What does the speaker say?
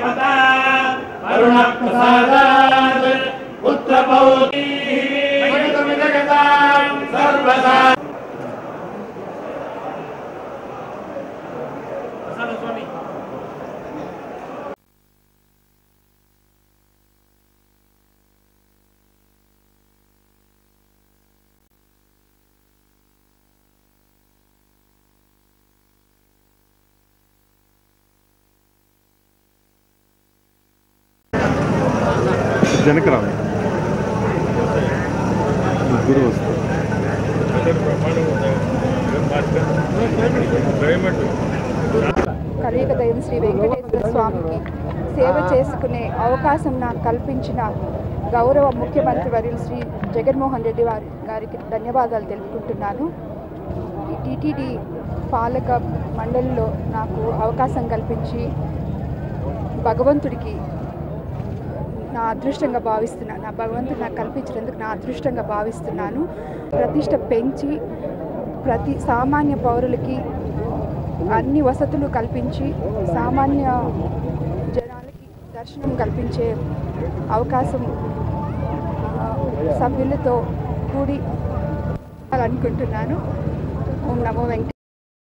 దేవత అరుణ ప్రసాదాత్ పుత్రపౌత్రీ సర్వదా జనకరామ్ ముగ్గురు వస్తారు కలియుగ దైవం శ్రీ వెంకటేశ్వర స్వామికి సేవ చేసుకునే అవకాశం నాకు కల్పించిన గౌరవ ముఖ్యమంత్రి వర్యులు శ్రీ జగన్మోహన్ రెడ్డి వారి గారికి ధన్యవాదాలు తెలుపుకుంటున్నాను ఈ టీటీడీ పాలక మండలిలో నాకు అవకాశం కల్పించి భగవంతుడికి నా అదృష్టంగా భావిస్తున్నాను నా భగవంతుడు నాకు కల్పించినందుకు నా అదృష్టంగా భావిస్తున్నాను ప్రతిష్ట పెంచి ప్రతి సామాన్య పౌరులకి అన్ని వసతులు కల్పించి సామాన్య జనాలకి దర్శనం కల్పించే అవకాశం ఆ, సభ్యులతో కూడి అనుకుంటున్నాను ఓం నమో వెంకట